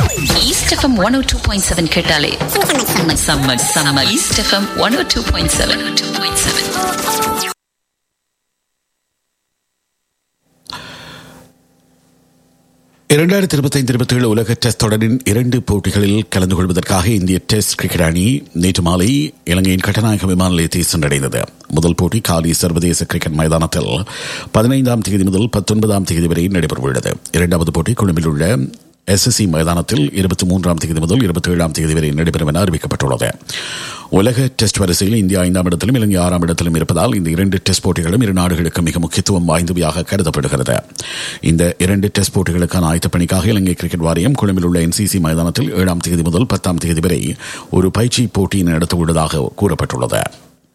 east FM one O two point seven கேட்டாலே செம்ம செம்ம East FM one O two point seven two point seven இரண்டாயிரத்தி இருபத்தைந்து இருபத்தி ஏழு உலக டெஸ்ட் தொடரின் இரண்டு போட்டிகளில் கலந்து கொள்வதற்காக இந்திய டெஸ்ட் கிரிக்கெட் அணி நேற்று மாலை இலங்கையின் கட்டநாயக்க விமான நிலையத்தை சென்றடைந்தது முதல் போட்டி காலி சர்வதேச கிரிக்கெட் மைதானத்தில் பதினைந்தாம் தேதி முதல் பத்தொன்பதாம் தேதி வரை நடைபெறவுள்ளது இரண்டாவது போட்டி கொழும்பில் உள்ள எஸ்எஸ்சி மைதானத்தில் இருபத்தி மூன்றாம் தேதி முதல் இருபத்தி ஏழாம் தேதி வரை நடைபெறும் என அறிவிக்கப்பட்டுள்ளது உலக டெஸ்ட் வரிசையில் இந்தியா ஐந்தாம் இடத்திலும் இலங்கை ஆறாம் இடத்திலும் இருப்பதால் இந்த இரண்டு டெஸ்ட் போட்டிகளும் இரு நாடுகளுக்கு மிக முக்கியத்துவம் வாய்ந்தவையாக கருதப்படுகிறது இந்த இரண்டு டெஸ்ட் போட்டிகளுக்கான ஆயத்த பணிக்காக இலங்கை கிரிக்கெட் வாரியம் கொழும்பில் உள்ள என்சிசி மைதானத்தில் ஏழாம் தேதி முதல் பத்தாம் தேதி வரை ஒரு பயிற்சி போட்டி நடத்த உள்ளதாக கூறப்பட்டுள்ளது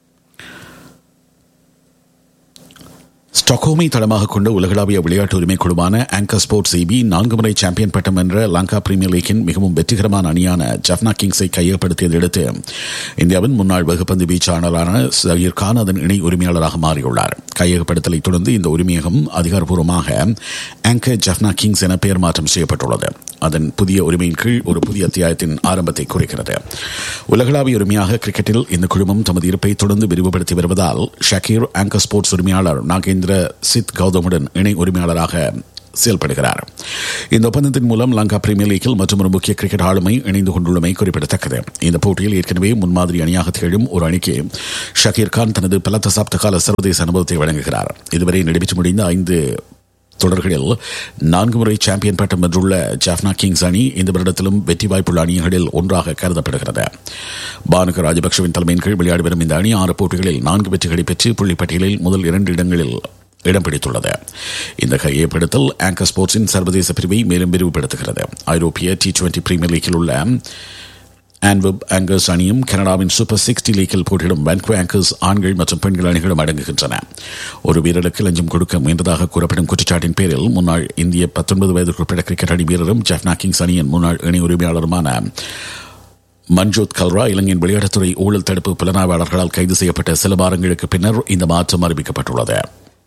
ஸ்டாக்ஹோமை தளமாக கொண்ட உலகளாவிய விளையாட்டு உரிமை குழுவான ஆங்கர் ஸ்போர்ட்ஸ் இபி நான்கு முறை சாம்பியன் பட்டம் என்ற லங்கா பிரீமியர் லீக்கின் மிகவும் வெற்றிகரமான அணியான ஜப்னா கிங்ஸை கையகப்படுத்தியதை அடுத்து இந்தியாவின் முன்னாள் வெகுப்பந்து வீச்சாளரான சயீர் கான் அதன் இணை உரிமையாளராக மாறியுள்ளார் கையகப்படுத்தலை தொடர்ந்து இந்த உரிமையகம் அதிகாரப்பூர்வமாக ஆங்கர் ஜப்னா கிங்ஸ் என பெயர் மாற்றம் செய்யப்பட்டுள்ளது அதன் புதிய உரிமையின் கீழ் ஒரு புதிய அத்தியாயத்தின் ஆரம்பத்தை குறிக்கிறது உலகளாவிய உரிமையாக கிரிக்கெட்டில் இந்த குழுமம் தமது இருப்பை தொடர்ந்து விரிவுபடுத்தி வருவதால் ஷக்கீர் ஆங்கர் ஸ்போர்ட்ஸ் உரிமையாளர் நாகேந்திர சித் கௌதமுடன் இணை உரிமையாளராக செயல்படுகிறார் இந்த ஒப்பந்தத்தின் மூலம் லங்கா பிரீமியர் லீக்கில் மற்றும் ஒரு முக்கிய கிரிக்கெட் ஆளுமை இணைந்து கொண்டுள்ளமை குறிப்பிடத்தக்கது இந்த போட்டியில் ஏற்கனவே முன்மாதிரி அணியாக திகழும் ஒரு அணிக்கு ஷக்கீர் கான் தனது பல தசாப்த கால சர்வதேச அனுபவத்தை வழங்குகிறார் இதுவரை நடைபெற்று முடிந்த ஐந்து தொடர்களில் நான்கு முறை சாம்பியன் பட்டம் வென்றுள்ள ஜாஃப்னா கிங்ஸ் அணி இந்த வருடத்திலும் வெற்றி வாய்ப்புள்ள அணிகளில் ஒன்றாக கருதப்படுகிறது பானுக ராஜபக்சவின் தலைமையின் கீழ் விளையாடி வரும் இந்த அணி ஆறு போட்டிகளில் நான்கு வெற்றிகளை பெற்று புள்ளிப்பட்டியலில் முதல் இரண்டு இடங்களில் இடம் பிடித்துள்ளது இந்த கையப்படுத்தல் ஆங்கர் ஸ்போர்ட்ஸின் சர்வதேச பிரிவை மேலும் விரிவுபடுத்துகிறது ஐரோப்பிய டி டுவெண்டி பிரீமியர் லீக்கில் உள்ள ஆன்வெப் ஆங்கர்ஸ் அணியும் கனடாவின் சூப்பர் சிக்ஸ்டி லீக்கில் போட்டியிடும் வான்கோ ஆங்கர்ஸ் ஆண்கள் மற்றும் பெண்கள் அணிகளும் அடங்குகின்றன ஒரு வீரருக்கு லஞ்சம் கொடுக்க முயன்றதாக கூறப்படும் குற்றச்சாட்டின் பேரில் முன்னாள் இந்திய பத்தொன்பது வயதுக்குட்பட்ட கிரிக்கெட் அணி வீரரும் ஜெஃப்னா கிங்ஸ் அணியின் முன்னாள் இணை உரிமையாளருமான மன்ஜோத் கல்ரா இலங்கையின் விளையாட்டுத்துறை ஊழல் தடுப்பு புலனாய்வாளர்களால் கைது செய்யப்பட்ட சில வாரங்களுக்கு பின்னர் இந்த மாற்றம் அறிவிக்கப்பட்டுள்ளது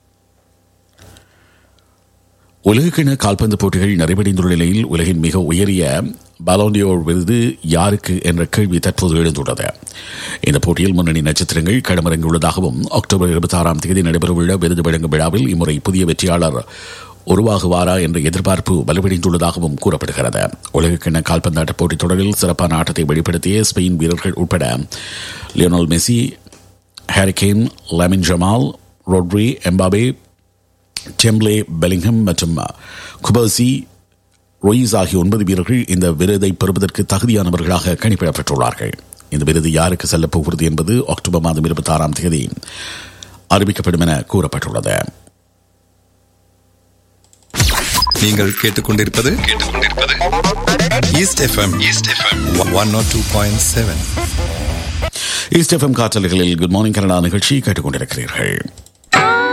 உலகக்கிண கால்பந்து போட்டிகள் நிறைவடைந்துள்ள நிலையில் உலகின் மிக உயரிய பாலோண்டியோர் விருது யாருக்கு என்ற கேள்வி தற்போது எழுந்துள்ளது இந்த போட்டியில் முன்னணி நட்சத்திரங்கள் களமிறங்கியுள்ளதாகவும் அக்டோபர் இருபத்தி ஆறாம் தேதி நடைபெறவுள்ள விருது வழங்கும் விழாவில் இம்முறை புதிய வெற்றியாளர் உருவாகுவாரா என்ற எதிர்பார்ப்பு வலுவடைந்துள்ளதாகவும் கூறப்படுகிறது உலகக்கிண கால்பந்தாட்ட போட்டித் தொடரில் சிறப்பான ஆட்டத்தை வெளிப்படுத்திய ஸ்பெயின் வீரர்கள் உட்பட Lionel Messi Harry Kane Lamine Yamal Rodri Mbappe Dembele Bellingham மற்றும் குபர்சி ரொயிஸ் ஆகிய ஒன்பது வீரர்கள் இந்த விருதை பெறுவதற்கு தகுதியானவர்களாக கணிப்பிடப்பட்டுள்ளார்கள் இந்த விருது யாருக்கு செல்லப் போகிறது என்பது அக்டோபர் மாதம் இருபத்தி ஆறாம் தேதி அறிவிக்கப்படும் என கூறப்பட்டுள்ளது நீங்கள் கேட்டுக்கொண்டிருப்பது கேட்டுக்கொண்டிருப்பது East FM East FM one nought two point seven East FM காற்றலைகளில் குட் மார்னிங் கனடா நிகழ்ச்சி கேட்டுக்கொண்டிருக்கிறீர்கள்